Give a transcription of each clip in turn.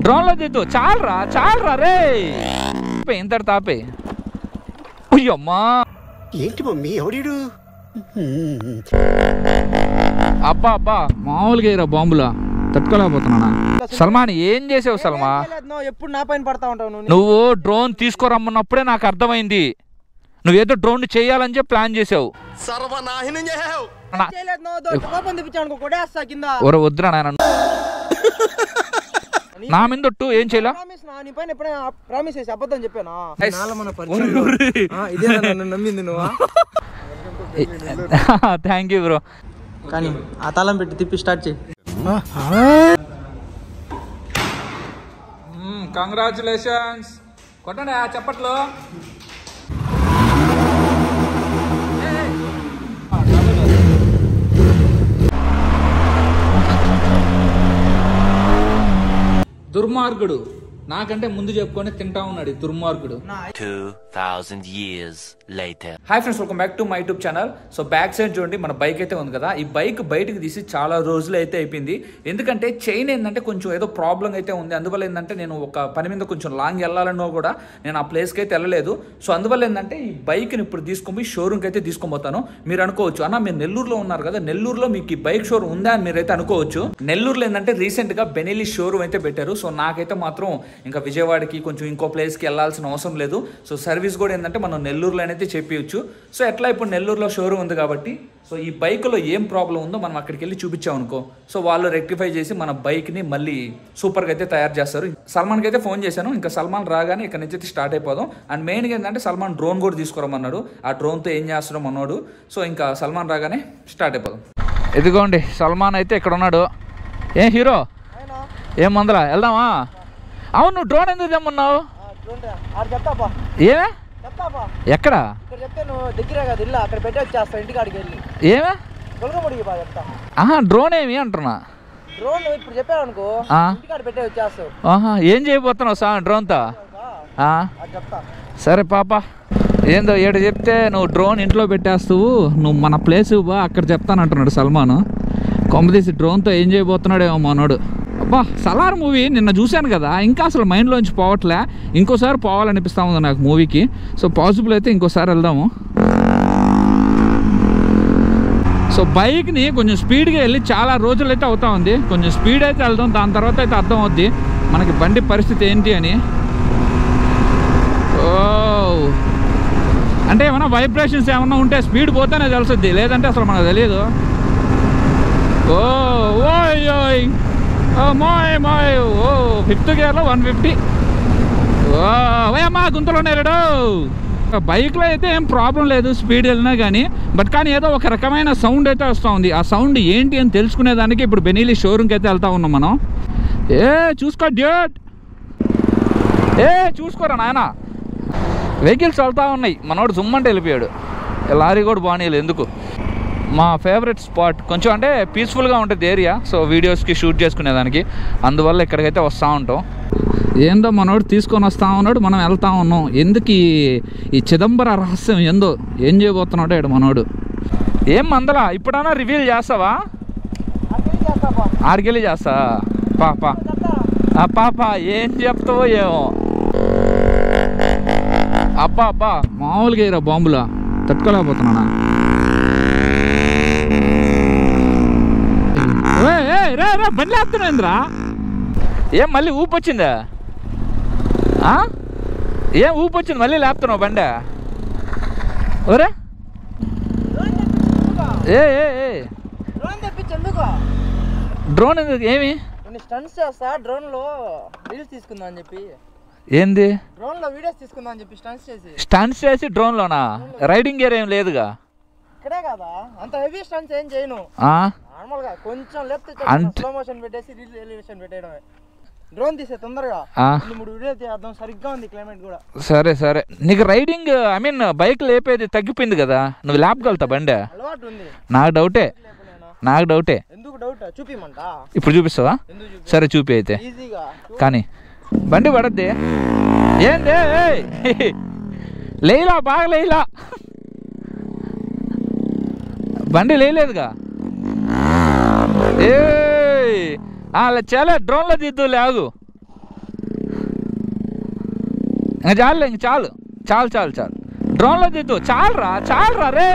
డ్రోన్లో దిద్దు చాలరా చాలరా రే తాపే, ఇంతటి తాపే అయ్యమ్మా ఏంటి మమ్మీ ఎవడీడు అబ్బా అబ్బా మామూలుగా ఇరా బాంబులా తట్టుకోలేకపోతున్నానా సల్మాన్ ఏం చేసావు సల్మా చేయలేదు, నువ్వు ఎప్పుడు నా పైన పడతా ఉంటావు నువ్వు నువ్వు డ్రోన్ తీసుకురమ్మన్నప్పుడే నాకు అర్థమైంది నువ్వేదో డ్రోన్ చేయాలని చెప్పి ప్లాన్ చేసావు సర్వనాశనం చేసావు నా- చేయలేదు నువ్వు దో- కోపం తెప్పించావు అనుకో కొడేస్తా కింద ఒరే వద్దురా నాయన నా మీద ఒట్టు ఏం చేయలే ప్రామిస్ నా నీ పైన ఎప్పుడైనా ప్రామిస్ చేసి అబద్ధం చెప్పానా Guys. ఇదే నన్ను నమ్మింది నువ్వు థ్యాంక్ యూ బ్రో కానీ ఆ తాళం పెట్టి తిప్పి స్టార్ట్ చేయి కంగ్రాచులేషన్స్ కొట్టండి ఆ చప్పట్లో దుర్మార్గుడు నాకంటే ముందు చెప్పుకొని తింటా ఉన్నాడు ఈ దుర్మార్గుడు 2,000 years later. Hi friends welcome back to my YouTube channel so back side చూడండి మన బైక్ అయితే ఉంది కదా ఈ బైక్ బయటకు తీసి చాలా రోజులు అయితే అయిపోయింది ఎందుకంటే చైన్ ఏంటంటే కొంచెం ఏదో ప్రాబ్లం అయితే ఉంది అందువల్ల ఏంటంటే నేను ఒక పని మీద కొంచెం లాంగ్ వెళ్ళాలన్నో కూడా నేను ఆ ప్లేస్కి అయితే వెళ్ళలేదు సో అందువల్ల ఏంటంటే ఈ బైక్ని ఇప్పుడు తీసుకొని షోరూమ్కి అయితే తీసుకొని మీరు అనుకోవచ్చు అన్న మీరు నెల్లూరులో ఉన్నారు కదా నెల్లూరులో మీకు ఈ బైక్ షోరూమ్ ఉందా అని మీరైతే అనుకోవచ్చు నెల్లూరులో ఏంటంటే రీసెంట్గా బెనెలి షోరూమ్ అయితే పెట్టారు సో నాకైతే మాత్రం ఇంకా విజయవాడకి కొంచెం ఇంకో ప్లేస్కి వెళ్ళాల్సిన అవసరం లేదు సో సర్వీస్ కూడా ఏంటంటే మనం నెల్లూరులోనైతే చెప్పవచ్చు సో ఎట్లా ఇప్పుడు నెల్లూరులో షోరూమ్ ఉంది కాబట్టి సో ఈ బైక్లో ఏం ప్రాబ్లం ఉందో మనం అక్కడికి వెళ్ళి చూపించాం అనుకో సో వాళ్ళు రెక్టిఫై చేసి మన బైక్ని మళ్ళీ సూపర్గా అయితే తయారు చేస్తారు సల్మాన్కి అయితే ఫోన్ చేశాను ఇంకా సల్మాన్ రాగానే ఇక్కడ నుంచి అయితే స్టార్ట్ అయిపోదాం అండ్ మెయిన్గా ఏంటంటే సల్మాన్ డ్రోన్ కూడా తీసుకురమ్మన్నాడు ఆ డ్రోన్తో ఏం చేస్తున్నాం అన్నాడు సో ఇంకా సల్మాన్ రాగానే స్టార్ట్ అయిపోదాం ఇదిగోండి సల్మాన్ అయితే ఇక్కడ ఉన్నాడు ఏ హీరో ఏం మందలా వెళ్దామా అవును నువ్వు డ్రోన్ ఎందుకు తెమ్మన్నావు ఆడు చెప్తాపా ఏమే చెప్తాపా ఎక్కడ ఇక్కడ చెప్తే నువ్వు దగ్గరే కదా ఇల్లు అక్కడ పెట్టి వచ్చేస్తా ఇంటికి అడిగి వెళ్ళి ఏమే గొలగముడికి బా చెప్తా ఆహా డ్రోన్ ఏమి అంటున్నా డ్రోన్ ఇప్పుడు చెప్పావు అనుకో ఆ. ఇంటికాడ పెట్టే వచ్చేస్తావు ఆహా ఏం చేయబోతున్నావు సా డ్రోన్తో ఆ, అది చెప్తా సరే పాప ఏందో ఏడు చెప్తే నువ్వు డ్రోన్ ఇంట్లో పెట్టేస్తావు నువ్వు మన ప్లేస్ బా అక్కడ చెప్తానంటున్నాడు సల్మాన్ కొమ్మదీసి డ్రోన్తో ఏం చేయబోతున్నాడేమో మనోడు అబ్బా సలార్ మూవీ నిన్న చూశాను కదా ఇంకా అసలు మైండ్లోంచి పోవట్లే ఇంకోసారి పోవాలనిపిస్తా ఉంది నాకు మూవీకి సో పాసిబుల్ అయితే ఇంకోసారి వెళ్దాము సో బైక్ని కొంచెం స్పీడ్గా వెళ్ళి చాలా రోజులు అయితే అవుతా ఉంది కొంచెం స్పీడ్ అయితే వెళ్దాం దాని తర్వాత అయితే అర్థం అవుద్ది మనకి బండి పరిస్థితి ఏంటి అని ఓ అంటే ఏమైనా వైబ్రేషన్స్ ఏమన్నా ఉంటే స్పీడ్ పోతేనే తెలుస్తుంది లేదంటే అసలు మనకు తెలియదు ఓ ఓయ్ ఓయ్ ఓ మోయ్ మోయ్ ఓ ఫిఫ్త్ గేర్లో వన్ ఫిఫ్టీ ఓ ఓయమ్మా గుంతలోనే లేడు బైక్లో అయితే ఏం ప్రాబ్లం లేదు స్పీడ్ వెళ్ళినా కానీ బట్ కానీ ఏదో ఒక రకమైన సౌండ్ అయితే వస్తూ ఉంది ఆ సౌండ్ ఏంటి అని తెలుసుకునేదానికి ఇప్పుడు బెనీలి షోరూమ్కి అయితే వెళ్తా ఉన్నాం మనం ఏ చూసుకో డ్యూట్ ఏ చూసుకోరా నాయనా వెహికల్స్ వెళ్తా ఉన్నాయి మనోడు జుమ్మంటే వెళ్ళిపోయాడు ఈ లారీ కూడా బాగానేది ఎందుకు మా ఫేవరెట్ స్పాట్ కొంచెం అంటే పీస్ఫుల్గా ఉంటుంది ఏరియా సో వీడియోస్కి షూట్ చేసుకునేదానికి అందువల్ల ఇక్కడికైతే వస్తూ ఉంటాం ఏందో మనోడు తీసుకొని వస్తా ఉన్నాడు మనం వెళ్తా ఉన్నాం ఎందుకు ఈ ఈ చిదంబర రహస్యం ఏందో ఏం చేయబోతున్నాడో ఇక్కడ మనోడు ఏం మందలా ఇప్పుడైనా రివీల్ చేస్తావా అక్కడికి చేస్తాపా ఆడికెళ్ళి చేస్తా పా పా చెప్తా ఆ పాప ఏం చెప్తావో ఏమో అబ్బా అబ్బా మామూలుగా ఇరా బాంబులా తట్టుకోలేకపోతున్నానా ఏయ్, ఏయ్, రే రే బండి లేపుతున్నాయింద్రా ఏం మళ్ళీ ఊపు వచ్చిందా ఆ? ఏం ఊపు వచ్చింది మళ్ళీ లేపుతున్నావు బండి ఒరే డ్రోన్ తెప్పించేందుకు ఏ ఏ ఏ డ్రోన్ తెప్పించేందుకు డ్రోన్ ఎందుకు ఏమి కొన్ని స్టంట్స్ చేస్తా డ్రోన్ లో రీల్స్ తీసుకుందాం అని చెప్పి ఏంది డ్రోన్ లో వీడియోస్ తీసుకుందాం అని చెప్పి స్టంట్స్ చేసి స్టంట్స్ చేసి డ్రోన్లోనా రైడింగ్ గేర్ ఏం లేదుగా ఇక్కడే కదా అంత హెవీ స్టంట్స్ ఏం చేయను ఆ? నార్మల్ గా కొంచెం లేపితే అంత- స్లో మోషన్ పెట్టేసి రీల్ ఎలివేషన్ పెట్టేయడమే డ్రోన్ తీసే తొందరగా ఆ. రెండు మూడు వీడియో తీద్దాం సరిగ్గా ఉంది క్లైమేట్ కూడా సరే సరే నీకు రైడింగ్ ఐ మీన్ బైక్ లేపేది తగ్గిపోయింది కదా నువ్వు లేపగలుగుతా బండి అలవాటు ఉంది నాకు డౌటే లేపలేనా నాకు డౌటే ఎందుకు డౌట్ చూపిమంట ఇప్పుడు చూపిస్తావా ఎందుకు చూపి సరే చూపి అయితే ఈజీగా కానీ బండి పడద్ది ఏంది ఏయ్! లేయిలా బాగా లేయిలా బండి లేయలేదుగా ఏ చాలా డ్రోన్లో దిద్దు లేగు ఇంకా చాలు ఇంక చాలు చాలు చాలు చాలు డ్రోన్లో దిద్దు చాలురా చాలురా రే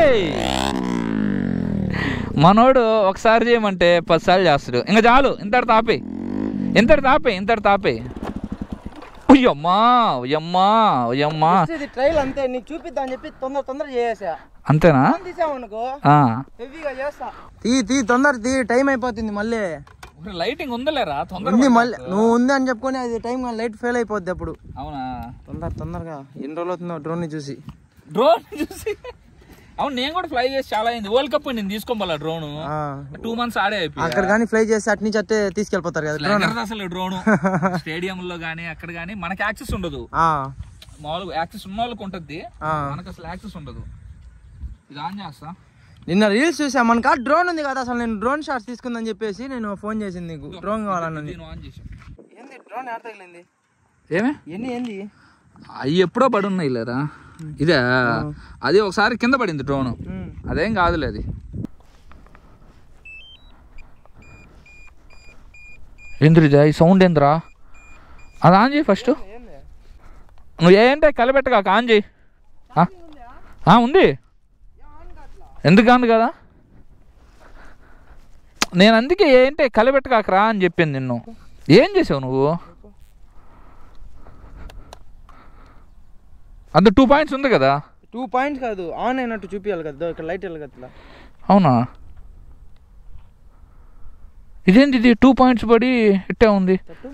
మనోడు ఒకసారి చేయమంటే పదిసార్లు చేస్తాడు ఇంకా చాలు ఇంతటి తాపే ఇంతటి తాపే ఇంతటి తాపే ఉయ్యమ్మా ఉయ్యమ్మా ఉయ్యమ్మా Just ఇది ట్రైల్ అంతే నీకు చూపిద్దాం అని చెప్పి తొందర తొందర చేసేసా అంతేనా ఫోన్ తీసామనుకో ఆ. హెవీగా చేస్తా తీ తీ తొందర తీ టైం అయిపోతుంది మళ్ళీ లైటింగ్ ఉందలేరా తొందర ఉంది మళ్ళీ నువ్వు ఉంది అని చెప్పుకొని అది టైం లైట్ ఫెయిల్ అయిపోద్ది అప్పుడు అవునా తొందర తొందరగా ఎన్ని రోజులు అవుతుందో డ్రోన్ ని చూసి డ్రోన్ చూసి అవును నేను కూడా ఫ్లై చేసి చాలా అయింది వరల్డ్ కప్ నేను తీసుకోవాలా డ్రోన్ ఆ. టూ మంత్స్ ఆడే అయిపోయి అక్కడ కానీ ఫ్లై చేసి అటు నుంచి అట్టే తీసుకెళ్ళిపోతారు కదా డ్రోన్ ఎగరదు అసలు డ్రోన్ స్టేడియంలో గానీ అక్కడ గానీ మనకి యాక్సెస్ ఉండదు ఆ, మామూలుగా యాక్సెస్ ఉన్న వాళ్ళకి ఉంటుంది ఆ. మనకు అసలు యాక్సెస్ ఉండదు ఇది ఆన్ చేస్తా నిన్న రీల్స్ చూసా మన కాడ డ్రోన్ ఉంది కదా అసలు నేను డ్రోన్ షాట్స్ తీసుకుందని చెప్పేసి నేను ఫోన్ చేసింది నీకు డ్రోన్ కావాలని నేను ఆన్ చేసా ఏంది డ్రోన్ ఎక్కడ తగిలింది ఏమే ఎన్ని ఏంది అవి ఎప్పుడో పడి ఉన్నాయి లేరా ఇదే అది ఒకసారి కింద పడింది డ్రోన్ ఉమ్. అదేం కాదులే అది ఏంద్రిజా ఈ సౌండ్ ఏందిరా అది ఆన్ చేయి ఫస్ట్ ఏంది నువ్వు ఏంటే కలబెట్టగా ఆన్ చేయి ఆ? ఆ, ఉంది ఎందుకు కాదు కదా నేను అందుకే ఏంటే కలబెట్టకాకరా అని చెప్పింది నిన్ను ఏం చేసావు నువ్వు అంత టూ పాయింట్స్ ఉంది కదా టూ పాయింట్స్ కాదు ఆన్ అయినట్టు చూపించాలి కదా ఇక్కడ లైట్ వెళ్ళదు కదా ఇట్లా. అవునా ఇదేంటి ఇది టూ పాయింట్స్ పడి ఇట్టే ఉంది తట్టు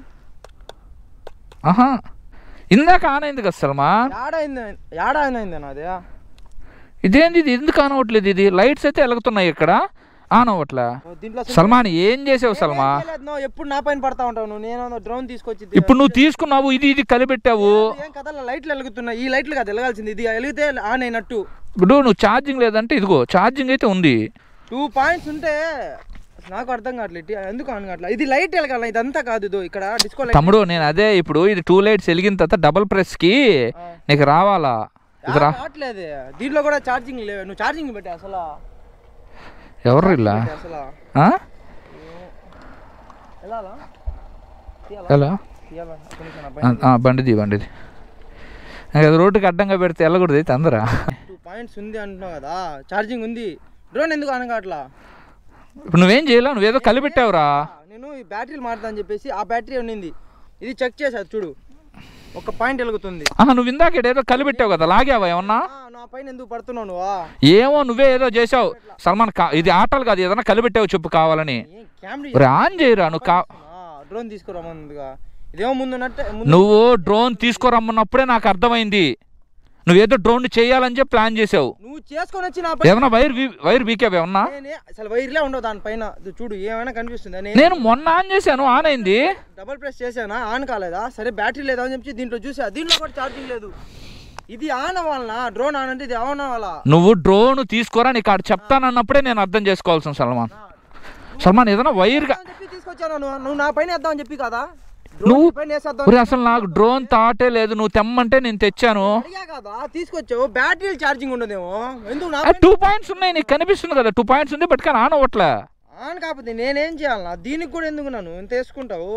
ఆహా ఇందాక ఆన్ అయింది కదా సల్మా యాడ అయింది యాడ ఆన్ అయింది నాది ఇదేంటి ఇది ఎందుకు ఆన్ అవ్వట్లేదు ఇది లైట్స్ అయితే వెలుగుతున్నాయి ఇక్కడ ఆన్ అవ్వట్లే దీంట్లో అసలు సల్మాన్ ఏం చేసావు సల్మా ఏం చేయలేదు, నువ్వు ఎప్పుడు నా పైన పడతా ఉంటావు నువ్వు నేను డ్రోన్ తీసుకొచ్చి ఇప్పుడు నువ్వు తీసుకున్నావు ఇది ఇది కలిపెట్టావు ఏం కథ లైట్లు వెలుగుతున్నాయి ఈ లైట్లు కాదు వెలగాల్సింది ఇది వెలిగితే ఆన్ అయినట్టు ఇప్పుడు నువ్వు ఛార్జింగ్ లేదంటే ఇదిగో ఛార్జింగ్ అయితే ఉంది టూ పాయింట్స్ ఉంటే అసలు నాకు అర్థం కావట్లేదు ఇటు ఎందుకు ఆన్ కావట్లేదు ఇది లైట్ వెలగాల ఇదంతా కాదు ఇదో ఇక్కడ డిస్కో లైట్ తమ్ముడు నేను అదే ఇప్పుడు ఇది టూ లైట్స్ వెలిగిన తర్వాత డబల్ ప్రెస్కి నీకు రావాలా ఇది రా రావట్లేదు దీంట్లో కూడా ఛార్జింగ్ లేవు నువ్వు ఛార్జింగ్ పెట్టా అసలు ఎవరు ఇలా పెట్టే అసలు ఆ? వెళ్ళాలా ఎలా తీయాలా ఒక్క నిమిషం నా ఆ, ఆ, బండిది బండిది ఇంకా అది రోడ్డుకి అడ్డంగా పెడితే వెళ్ళకూడదు అయితే అందరా టూ పాయింట్స్ ఉంది అంటున్నావు కదా ఛార్జింగ్ ఉంది డ్రోన్ ఎందుకు ఆన్ కావట్లా ఇప్పుడు నువ్వేం చేయాలా నువ్వేదో కలిపెట్టావురా నేను ఈ బ్యాటరీలు మారుతా అని చెప్పేసి ఆ బ్యాటరీ ఉండింది ఇది చెక్ చేసా చూడు ఒక పాయింట్ వెలుగుతుంది ఆహా నువ్వు ఇందాక ఏదో కలిపెట్టావు కదా లాగావా ఏమన్నా ఆ, నా పైన ఎందుకు పడుతున్నావు నువ్వా ఏమో నువ్వే ఏదో చేసావు సల్మాన్ కా ఇది ఆటలు కాదు ఏదైనా కలిపెట్టావు చెప్పు కావాలని ఏం కెమెరా ఒరే ఆన్ చేయరా నువ్వు కా డ్రోన్ తీసుకురామందుగా ఇదేమో ముందు ఉన్నట్టే ముందు నువ్వు డ్రోన్ తీసుకురమ్మన్నప్పుడే నాకు అర్థమైంది నువ్వేదో డ్రోన్ చేయాలని చెప్పి ప్లాన్ చేసావు నువ్వు చేసుకొని వచ్చి నా పైన ఏమన్నా వైర్ వీ- వైర్ బీకావు ఏమన్నా నేనే అసలు వైర్లే ఉండవు దానిపైన ఇది చూడు ఏమైనా కనిపిస్తుంది నేను నేను మొన్న ఆన్ చేశాను ఆన్ అయింది డబల్ ప్రెస్ చేశానా ఆన్ కాలేదా సరే బ్యాటరీ లేదా అని చెప్పి దీంట్లో చూసా దీంట్లో కూడా ఛార్జింగ్ లేదు ఇది ఆన్ అవ్వాలనా డ్రోన్ ఆన్ అంటే ఇది ఆన్ అవ్వాలా నువ్వు డ్రోన్ తీసుకోరా నీకు ఆడ చెప్తానన్నప్పుడే నేను అర్థం చేసుకోవాల్సిన సల్మాన్ సల్మాన్ ఏదైనా వైర్గా అని చెప్పి తీసుకొచ్చాను నువ్వు నువ్వు నా పైన వేద్దాం అని చెప్పి కదా నువ్వు నీ పైన వేసేద్దాం ఒరే అసలు నాకు డ్రోన్ తాటే లేదు నువ్వు తెమ్మంటే నేను తెచ్చాను అడిగా కదా తీసుకొచ్చావు బ్యాటరీ ఛార్జింగ్ ఉండదేమో ఎందుకు నా టూ పాయింట్స్ ఉన్నాయి నీకు కనిపిస్తుంది కదా టూ పాయింట్స్ ఉంది బట్ కానీ ఆన్ అవ్వట్లే ఆన్ కాకపోతే నేనేం చేయాలన్నా దీనికి కూడా ఎందుకు నన్ను ఇంత వేసుకుంటావు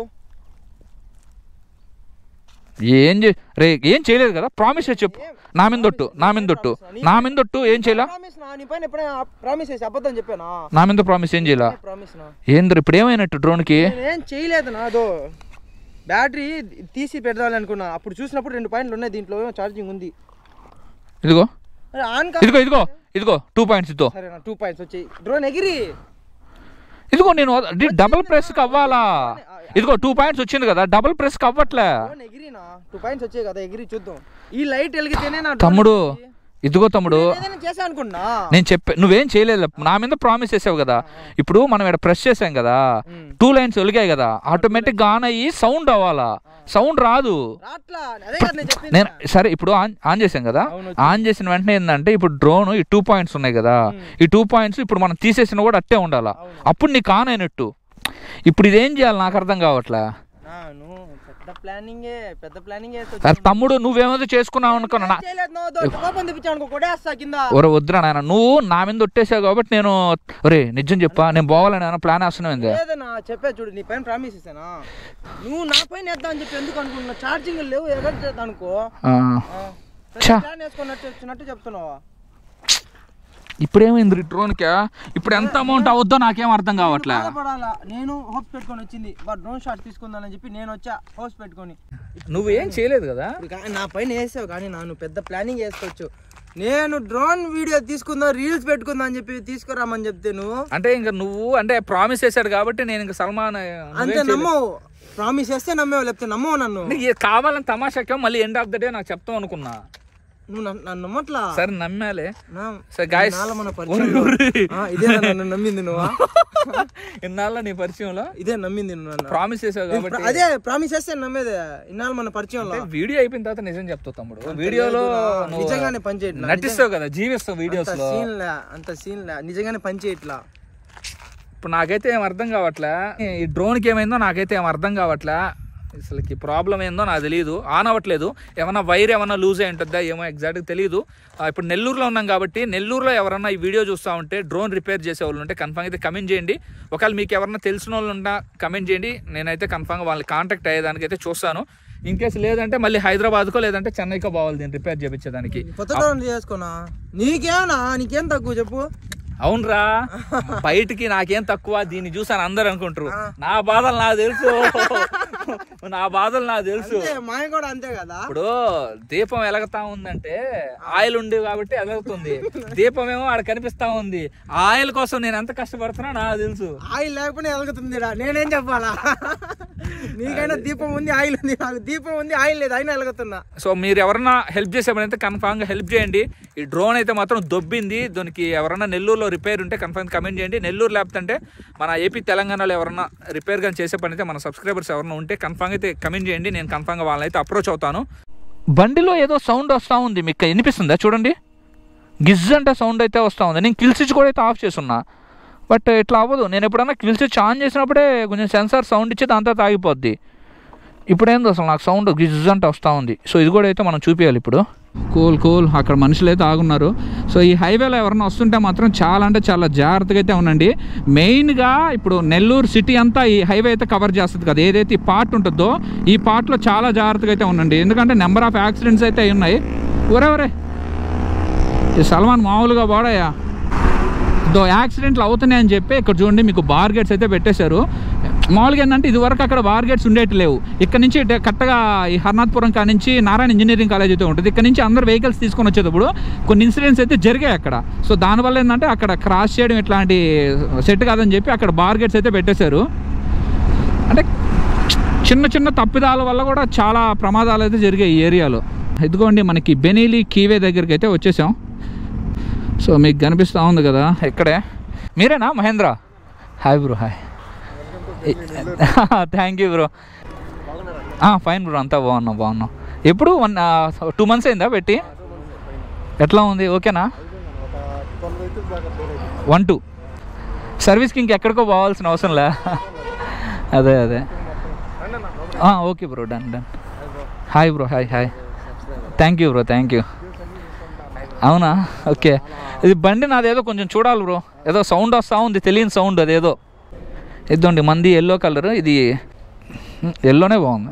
ఏం చే రే ఏం చేయలేదు కదా ప్రామిస్ చెప్పు నా మీదొట్టు నా మీదొట్టు నా మీదొట్టు ఏం చేయలా ప్రామిస్ నా నీ పైన ఎప్పుడైనా ప్రామిస్ చేసి అబద్ధం చెప్పానా నా మీద ప్రామిస్ ఏం చేయలా ప్రామిస్ నా ఏంద్ర ఇప్పుడు ఏమైనట్టు డ్రోన్కి నేనేం చేయలేదు నాదో బ్యాటరీ తీసి పెడదాం అనుకున్నా అప్పుడు చూసినప్పుడు రెండు పాయింట్లు ఉన్నాయి దీంట్లో ఛార్జింగ్ ఉంది ఇదిగో అరే ఆన్ కా ఇదిగో ఇదిగో ఇదిగో టూ పాయింట్స్ ఇదిగో సరే నా టూ పాయింట్స్ వచ్చాయి డ్రోన్ ఎగిరి ఇదిగో నేను డబుల్ ప్రెస్కి అవ్వాలా ఇదిగో టూ పాయింట్స్ వచ్చింది కదా డబుల్ ప్రెస్కి అవ్వట్లే డ్రోన్ ఎగిరినా టూ పాయింట్స్ వచ్చాయి కదా ఎగిరి చూద్దాం ఈ లైట్ వెలిగితేనే నా drone తమ్ముడు ఎగిరి. ఇదిగో తమ్ముడు నేను ఏదైనా చేసా అనుకున్నా నేను చెప్పే నువ్వేం చేయలేదు నా మీద ప్రామిస్ చేసావు కదా ఇప్పుడు మనం ఇక్కడ ప్రెస్ చేసాం కదా మ్మ్. టూ లైన్స్ ఒలిగాయి కదా ఆటోమేటిక్ ఆన్ అయ్యి సౌండ్ అవ్వాలా సౌండ్ రాదు రాట్లా అదే కదా నేను చెప్పింది నేను సరే ఇప్పుడు ఆన్ ఆన్ చేసాం కదా అవును, ఆన్ చేసిన వెంటనే ఏంటంటే ఇప్పుడు డ్రోన్ ఈ టూ పాయింట్స్ ఉన్నాయి కదా ఈ టూ పాయింట్స్ ఇప్పుడు మనం తీసేసిన కూడా అట్టే ఉండాలా అప్పుడు నీకు ఆన్ అయినట్టు ఇప్పుడు ఇదేం చేయాలి నాకు అర్థం కావట్లే నాను పెద్ద ప్లానింగే పెద్ద ప్లానింగే సరే తమ్ముడు నువ్వేమో చేసుకున్నావు అనుకున్నా నా- చేయలేదు నువ్వు దో- కోపం తెప్పించావు అనుకో కొడేస్తా కింద ఒరే వద్దురా నాయన నువ్వు నా మీద ఒట్టేసావు కాబట్టి నేను ఒరే నిజం చెప్పా నేను పోవాలని ఏమైనా ప్లాన్ వేస్తున్నావు ఏంది లేదన్నా చెప్పే చూడు నీ పైన ప్రామిస్ ఇస్తానా నువ్వు నా పైన వేద్దాం అని చెప్పి ఎందుకు అనుకుంటున్నా ఛార్జింగ్ లేవు ఎగర్ అనుకో ఆ, ఆ, పెద్ద ఛా. ప్లాన్ వేసుకున్నట్టు వచ్చినట్టు చెప్తున్నావా ఇప్పుడేమైంది డ్రోన్కి ఇప్పుడు ఎంత అమౌంట్ అవుద్దో నాకేం అర్థం కావట్లే బాధపడాలా నేను హోప్స్ పెట్టుకొని వచ్చింది బట్ డ్రోన్ షాట్ తీసుకుందానని చెప్పి నేను వచ్చా హోప్స్ పెట్టుకొని నువ్వేం చేయలేదు కదా ఇప్పుడు కానీ నా పైన వేసావు కానీ నా నువ్వు పెద్ద ప్లానింగ్ వేసుకోవచ్చు నేను డ్రోన్ వీడియో తీసుకుందాం రీల్స్ పెట్టుకుందాం అని చెప్పి తీసుకురామని చెప్తే నువ్వు అంటే ఇంకా నువ్వు అంటే ప్రామిస్ చేశాడు కాబట్టి నేను ఇంకా సల్మాన్ నువ్వేం అంతే చేయలేదు. నమ్మవు ప్రామిస్ చేస్తే నమ్మేవు లేకపోతే నమ్మవు నన్ను అంటే ఇది కావాలని తమాషాకే మళ్ళీ ఎండ్ ఆఫ్ ద డే నాకు చెప్తాం అనుకున్నా నువ్వు నన్ను- నన్ను నమ్మట్లా సరే నమ్మాలే నా- సరే guys. నాలో మన పరిచయంలో ఆ, ఇదే నన్ను నమ్మింది నువ్వా ఇన్నాళ్ళ నీ పరిచయంలో ఇదే నమ్మింది నువ్వు నన్ను ప్రామిస్ చేసావు నేను కాబట్టి ప్ర- అదే ప్రామిస్ చేస్తే నమ్మేదే ఇన్నాళ్ళు మన పరిచయంలో అంటే వీడియో అయిపోయిన తర్వాత నిజం చెప్తావు తమ్ముడు వీడియోలో లేదు నా- నువ్వు నిజంగానే పని చేయట్లా. నటిస్తావు కదా జీవిస్తావు వీడియోస్ అంత లో సీన్ లే అంత సీన్ లే నిజంగానే పని చేయట్లా ఇప్పుడు నాకైతే ఏం అర్థం కావట్లే ఈ డ్రోన్కి ఏమైందో నాకైతే ఏం అర్థం కావట్లే అసలుకి ప్రాబ్లం ఏందో నాకు తెలియదు ఆన్ అవ్వట్లేదు ఏమన్నా వైర్ ఏమన్నా లూజ్ అయి ఉంటుందా ఏమో ఎగ్జాక్ట్గా తెలియదు ఆ, ఇప్పుడు నెల్లూరులో ఉన్నాం కాబట్టి నెల్లూరులో ఎవరన్నా ఈ వీడియో చూస్తూ ఉంటే డ్రోన్ రిపేర్ చేసే వాళ్ళు ఉంటే కన్ఫామ్ అయితే కమెంట్ చేయండి ఒకవేళ మీకు ఎవరన్నా తెలిసిన వాళ్ళు ఉంటే కమెంట్ చేయండి నేనైతే కన్ఫామ్గా వాళ్ళని కాంటాక్ట్ అయ్యేదానికి అయితే చూస్తాను ఇన్ కేసు లేదంటే మళ్ళీ హైదరాబాద్కో లేదంటే చెన్నైకో పోవాలి దీన్ని రిపేర్ చేయించేదానికి కొత్త డ్రోన్ చేసుకున్నా నీకేమన్నా నీకేం తక్కువ చెప్పు అవునరా బయటికి నాకేం తక్కువ దీన్ని చూసాను అందరు అనుకుంటారు నా బాధలు నాకు తెలుసు నా బాధలు నాకు తెలుసు అంతే మాయ కూడా అంతే కదా ఇప్పుడు దీపం ఎలగతా ఉందంటే ఆయిల్ ఉంది కాబట్టి ఎలుగుతుంది దీపం ఏమో ఆడ కనిపిస్తా ఉంది ఆ ఆయిల్ కోసం నేను ఎంత కష్టపడుతున్నా నాకు తెలుసు ఆయిల్ లేకపోతే ఎలుగుతుంది నేనేం చెప్పాలా నీకైనా దీపం ఉంది ఆయిల్ ఉంది నాకు దీపం ఉంది ఆయిల్ లేదు అయినా ఎలుగుతున్నా సో మీరు ఎవరన్నా హెల్ప్ చేసేవారైతే కన్ఫామ్గా హెల్ప్ చేయండి ఈ డ్రోన్ అయితే మాత్రం దొబ్బింది దానికి ఎవరన్నా నెల్లూరులో రిపేర్ ఉంటే కన్ఫామ్ కమెంట్ చేయండి నెల్లూరు లేకపోతే మన ఏపీ తెలంగాణలో ఎవరన్నా రిపేర్ కానీ చేసే పని అయితే మన సబ్స్క్రైబర్స్ ఎవరన్నా ఉంటే కన్ఫామ్గా అయితే కమెంట్ చేయండి నేను కన్ఫామ్గా వాళ్ళని అయితే అప్రోచ్ అవుతాను బండిలో ఏదో సౌండ్ వస్తూ ఉంది మీకు వినిపిస్తుందా చూడండి గిజ్ అంటే సౌండ్ అయితే వస్తూ ఉంది నేను కిల్ స్విచ్ కూడా అయితే ఆఫ్ చేసున్నా బట్ ఇట్లా అవ్వదు నేను ఎప్పుడన్నా కిల్ స్విచ్ ఆన్ చేసినప్పుడే కొంచెం సెన్సార్ సౌండ్ ఇచ్చి దాంతో తాగిపోద్ది ఇప్పుడు ఏందో అసలు నాకు సౌండ్ గిజ్ అంటే వస్తూ ఉంది సో ఇది కూడా అయితే మనం చూపించాలి ఇప్పుడు కూల్ కూల్ అక్కడ మనుషులు అయితే ఆగున్నారు సో ఈ హైవేలో ఎవరైనా వస్తుంటే మాత్రం చాలా అంటే చాలా జాగ్రత్తగా అయితే ఉండండి మెయిన్గా ఇప్పుడు నెల్లూరు సిటీ అంతా ఈ హైవే అయితే కవర్ చేస్తుంది కదా ఏదైతే ఈ పార్ట్ ఉంటుందో ఈ పార్ట్లో చాలా జాగ్రత్తగా అయితే ఉండండి ఎందుకంటే నెంబర్ ఆఫ్ యాక్సిడెంట్స్ అయితే అయి ఉన్నాయి ఒరే ఒరే ఈ సల్మాన్ మామూలుగా వాడయ్యా దో యాక్సిడెంట్లు అవుతున్నాయి అని చెప్పి ఇక్కడ చూడండి మీకు బార్ గేట్స్ అయితే పెట్టేశారు మామూలుగా ఏంటంటే ఇది వరకు అక్కడ బార్ గేట్స్ ఉండేటి లేవు ఇక్కడ నుంచి డ- కరెక్ట్గా ఈ హర్నాథ్పురం కా నుంచి నారాయణ ఇంజనీరింగ్ కాలేజ్ అయితే ఉంటుంది ఇక్కడ నుంచి అందరు వెహికల్స్ తీసుకొని వచ్చేటప్పుడు కొన్ని ఇన్సిడెంట్స్ అయితే జరిగాయి అక్కడ సో దానివల్ల ఏంటంటే అక్కడ క్రాస్ చేయడం ఇట్లాంటి సెట్ కాదని చెప్పి అక్కడ బార్ గేట్స్ అయితే పెట్టేశారు అంటే చిన్న చిన్న తప్పిదాల వల్ల కూడా చాలా ప్రమాదాలు అయితే జరిగాయి ఈ ఏరియాలో ఇదిగోండి మనకి బెనీలి కీవే దగ్గరికి అయితే వచ్చేసాం సో మీకు కనిపిస్తూ ఉంది కదా ఇక్కడే మీరేనా Mahendra hi bro hi thank you bro fine bro అంతా బాగున్నాం బాగున్నాం ఎప్పుడు వన్ టూ మంత్స్ అయిందా పెట్టి ఎట్లా ఉంది ఓకేనా వన్ టూ సర్వీస్కి ఇంకెక్కడికో పోవాల్సిన అవసరం లే అదే అదే okay bro done done hi bro hi hi thank you bro thank you అవునా ఓకే ఇది బండి నాదేదో కొంచెం చూడాలి బ్రో ఏదో సౌండ్ వస్తూ ఉంది తెలియని సౌండ్ అదేదో ఇద్దండి మంది ఎల్లో కలర్ ఇది ఎల్లోనే బాగుంది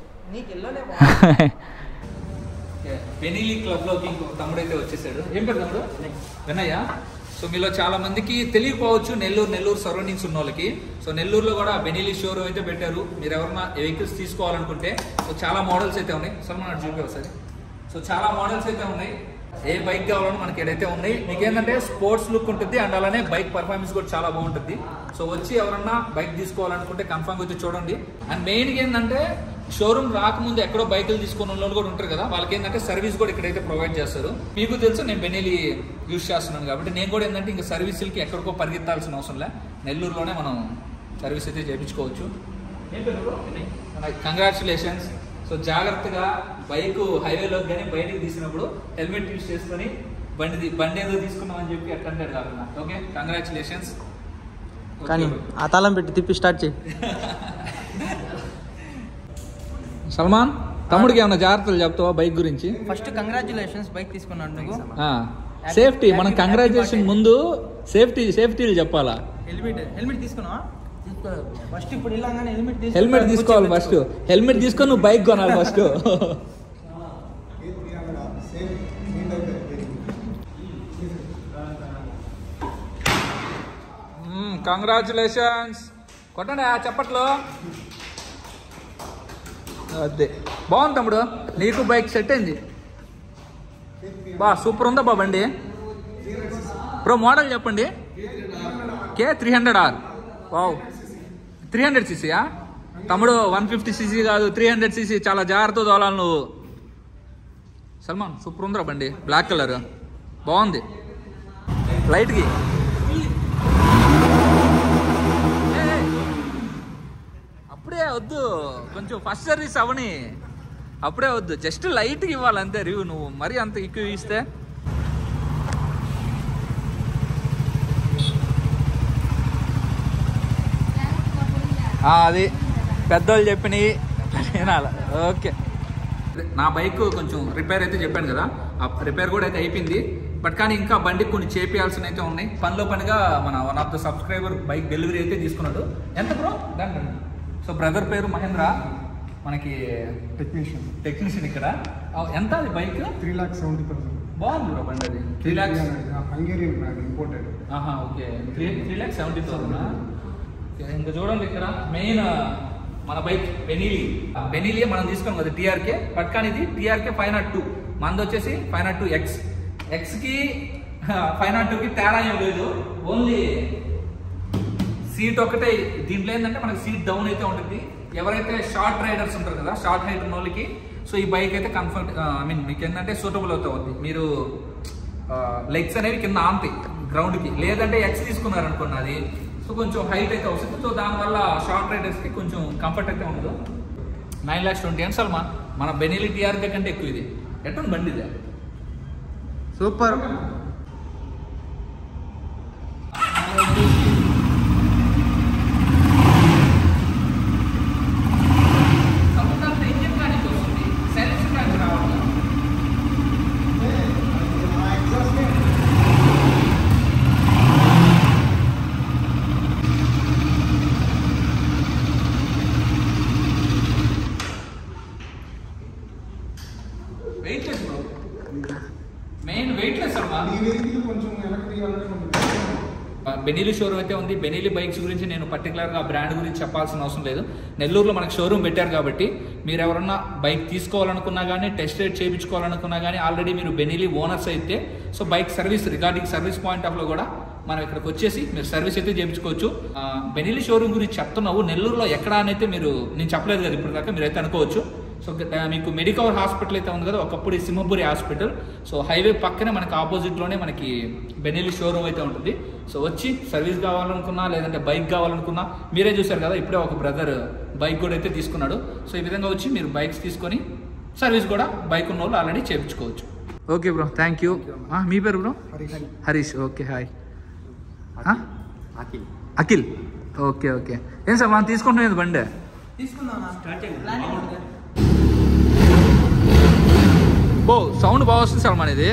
పెనీలి క్లబ్లోకి ఇంకొక తమ్ముడు అయితే వచ్చేసాడు ఏం పేరు తమ్ముడు వినయ్య సో మీలో చాలా మందికి తెలియకపోవచ్చు నెల్లూరు నెల్లూరు సరౌండింగ్స్ ఉన్న వాళ్ళకి సో నెల్లూరులో కూడా బెనీలి షోరూమ్ అయితే పెట్టారు మీరు ఎవరన్నా వెహికల్స్ తీసుకోవాలనుకుంటే సో చాలా మోడల్స్ అయితే ఉన్నాయి సల్మాన్ అటు చూపి ఒకసారి సో చాలా మోడల్స్ అయితే ఉన్నాయి ఏ బైక్ కావాలన్నా మనకి ఏదైతే ఉన్నాయి మీకు ఏంటంటే స్పోర్ట్స్ లుక్ ఉంటుంది అండ్ అలానే బైక్ పర్ఫార్మెన్స్ కూడా చాలా బాగుంటుంది సో వచ్చి ఎవరన్నా బైక్ తీసుకోవాలనుకుంటే కన్ఫర్మ్ అయితే చూడండి అండ్ మెయిన్గా ఏంటంటే షోరూమ్ రాకముందు ఎక్కడో బైకులు తీసుకున్న వాళ్ళు కూడా ఉంటారు కదా వాళ్ళకి ఏంటంటే సర్వీస్ కూడా ఇక్కడైతే ప్రొవైడ్ చేస్తారు మీకు తెలుసు నేను బెనెలి యూస్ చేస్తున్నాను కాబట్టి నేను కూడా ఏంటంటే ఇంకా సర్వీసులకి ఎక్కడికో పరిగెత్తాల్సిన అవసరం లే నెల్లూరులోనే మనం సర్వీస్ అయితే చేయించుకోవచ్చు కంగ్రాచులేషన్స్ సో జాగ్రత్తగా బైక్ హైవేలోకి కానీ బయటికి తీసినప్పుడు హెల్మెట్ యూస్ చేసుకొని బండి తీ- బండి ఏదో తీసుకున్నామని చెప్పి అట్టంటాడు కాకుండా ఓకే కంగ్రాచులేషన్స్ కానీ ఆ తాళం పెట్టి తిప్పి స్టార్ట్ చేయి సల్మాన్ తమ్ముడికి ఏమైనా జాగ్రత్తలు చెప్తావా బైక్ గురించి ఫస్ట్ కంగ్రాచులేషన్స్ బైక్ తీసుకున్నాను నువ్వు సేఫ్టీ మనం కంగ్రాచులేషన్ ముందు సేఫ్టీ సేఫ్టీలు చెప్పాలా హెల్మెట్ హెల్మెట్ తీసుకున్నావా ఫస్ట్ ఇప్పుడు ఇలాగానే హెల్మెట్ తీసుకుని హెల్మెట్ తీసుకోవాలి ఫస్ట్ హెల్మెట్ తీసుకొని నువ్వు బైక్ కొనాలి ఫస్ట్ కంగ్రాచులేషన్స్ కొట్టండి ఆ చెప్పట్లో అదే బాగుంది తమ్ముడు నీకు బైక్ సెట్ అయింది బా సూపర్ ఉందా బా బండి బ్రో మోడల్ చెప్పండి K three hundred R wow three hundred సీసీయా తమ్ముడు వన్ ఫిఫ్టీ సీసీ కాదు త్రీ హండ్రెడ్ సీసీ చాలా జాగ్రత్త తోలాలి నువ్వు సల్మాన్ సూపర్ ఉందిరా బండి బ్లాక్ కలర్ బాగుంది లైట్కి అప్పుడే వద్దు కొంచెం ఫస్ట్ సర్వీస్ అవని అప్పుడే వద్దు జస్ట్ లైట్గా ఇవ్వాలి అంతే రివ్యూ నువ్వు మరీ అంత ఎక్కువ ఇస్తే ఆ, అది పెద్దోళ్ళు చెప్పినవి వినాలి ఓకే నా బైక్ కొంచెం రిపేర్ అయితే చెప్పాను కదా ఆ రిపేర్ కూడా అయితే అయిపోయింది బట్ కానీ ఇంకా బండికి కొన్ని చేపియాల్సిన అయితే ఉన్నాయి పనిలో పనిగా మన one of the subscriber bike delivery అయితే తీసుకున్నాడు ఎంత బ్రో దాని సో బ్రదర్ పేరు మహేంద్ర మనకి టెక్నీషియన్ టెక్నీషియన్ ఇక్కడ ఆ, ఎంత అది bike three lakhs seventy thousand బాగుంది బ్రో బండి అది three lakhs Hungarian brand imported ఆహా okay three three lakhs seventy thousand ఇంకా చూడండి ఇక్కడ మెయిన్ మన బైక్ బెనీలి బెనీలియే మనం తీసుకున్నాం కదా టీఆర్కే బట్ కానీ ఇది టీఆర్కే ఫైవ్ నాట్ టూ మనది వచ్చేసి ఫైవ్ నాట్ టూ ఎక్స్ ఎక్స్కి ఫైవ్ నాట్ టూకి తేడా ఏం లేదు ఓన్లీ సీట్ ఒకటే దీంట్లో ఏంటంటే మనకి సీట్ డౌన్ అయితే ఉంటుంది ఎవరైతే షార్ట్ రైడర్స్ ఉంటారు కదా షార్ట్ హైట్ ఉన్న వాళ్ళకి సో ఈ బైక్ అయితే కంఫర్ట్ ఐ మీన్ మీకు ఏంటంటే సూటబుల్ అవుతుంది మీరు లెగ్స్ అనేవి కింద ఆంతాయి గ్రౌండ్కి లేదంటే ఎక్స్ తీసుకున్నారు అనుకోండి అది సో కొంచెం హైట్ అయితే వస్తుంది సో దానివల్ల షార్ట్ రైడర్స్కి కొంచెం కంఫర్ట్ అయితే ఉండదు nine lakhs twenty and Salman మన బెనిలి టీఆర్కే కంటే ఎక్కువ ఇది ఎట్లా బండి ఇదే సూపర్ సముద్రం ఇంజిన్ కానీ వస్తుంది సైలెన్స్ కానీ రావాలి వెయిట్లెస్ బ్రో మెయిన్ వెయిట్లెస్ అమ్మా ఈ వెహికల్ కొంచెం వెనక్కి తీయాలంటే కొంచెం బెనీలి షోరూమ్ అయితే ఉంది బెనీలి బైక్స్ గురించి నేను పర్టికులర్గా బ్రాండ్ గురించి చెప్పాల్సిన అవసరం లేదు నెల్లూరులో మనకు షోరూమ్ పెట్టారు కాబట్టి మీరు ఎవరన్నా బైక్ తీసుకోవాలనుకున్నా కానీ టెస్ట్ రైడ్ చేయించుకోవాలనుకున్నా కానీ ఆల్రెడీ మీరు బెనీలి ఓనర్స్ అయితే so bike service regarding service point ఆఫ్లో కూడా మనం ఇక్కడికి వచ్చేసి మీరు సర్వీస్ అయితే చేయించుకోవచ్చు ఆ, బెనీలి షోరూమ్ గురించి చెప్తున్నావు నెల్లూరులో ఎక్కడ అని అయితే మీరు నేను చెప్పలేదు కదా ఇప్పుడు దాకా మీరు అయితే అనుకోవచ్చు సో గ- మీకు మెడికవర్ హాస్పిటల్ అయితే ఉంది కదా ఒకప్పుడు ఈ సింహపురి హాస్పిటల్ సో హైవే పక్కనే మనకి ఆపోజిట్లోనే మనకి బెనెలి షోరూమ్ అయితే ఉంటుంది సో వచ్చి సర్వీస్ కావాలనుకున్నా లేదంటే బైక్ కావాలనుకున్నా మీరే చూసారు కదా ఇప్పుడే ఒక బ్రదర్ బైక్ కూడా అయితే తీసుకున్నాడు సో ఈ విధంగా వచ్చి మీరు బైక్స్ తీసుకొని సర్వీస్ కూడా బైక్ ఉన్న వాళ్ళు ఆల్రెడీ చేయించుకోవచ్చు ఓకే బ్రో థ్యాంక్ యూ మీ పేరు bro Harish Harish okay hi Akhil okay okay ఏం సార్ మనం తీసుకుంటున్నది బండి తీసుకుందాం బో సౌండ్ బాగా వస్తుంది సార్ మనది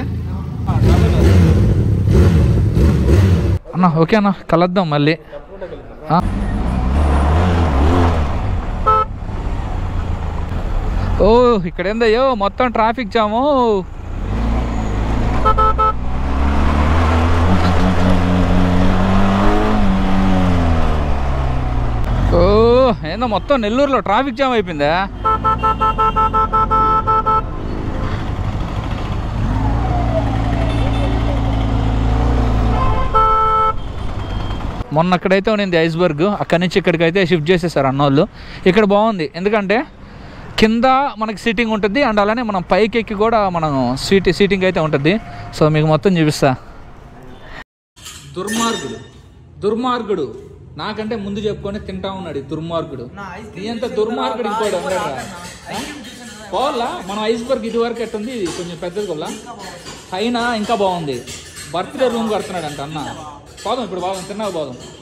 అన్న ఓకే అన్న కలద్దాం మళ్ళీ ఆ? ఓ ఇక్కడ ఏందయ్యో మొత్తం ట్రాఫిక్ జాము ఓ ఏందో మొత్తం నెల్లూరులో ట్రాఫిక్ జామ్ అయిపోయిందా మొన్న అక్కడైతే ఉన్నింది ఐస్బర్గ్ అక్కడి నుంచి ఇక్కడికి అయితే షిఫ్ట్ చేసేసారు అన్నోళ్ళు ఇక్కడ బాగుంది ఎందుకంటే కింద మనకి సీటింగ్ ఉంటుంది అండ్ అలానే మనం పైకి ఎక్కి కూడా మనం సీట్ సీటింగ్ అయితే ఉంటుంది సో మీకు మొత్తం చూపిస్తా దుర్మార్గుడు దుర్మార్గుడు నాకంటే ముందు చెప్పుకొని తింటా ఉన్నాడు ఈ దుర్మార్గుడు నా ఐస్ నీ అంత దుర్మార్గుడు ఇంకోటి ఉండడా పోవాలా మనం ఐస్బర్గ్ ఇది వరకు ఎట్టుంది ఇది కొంచెం పెద్దది కొల్లా పైన ఇంకా బాగుంది బర్త్డే రూమ్ కడుతున్నాడు అంట అన్న పోదాం ఇప్పుడు బాగుంది తిన్నావు పోదాం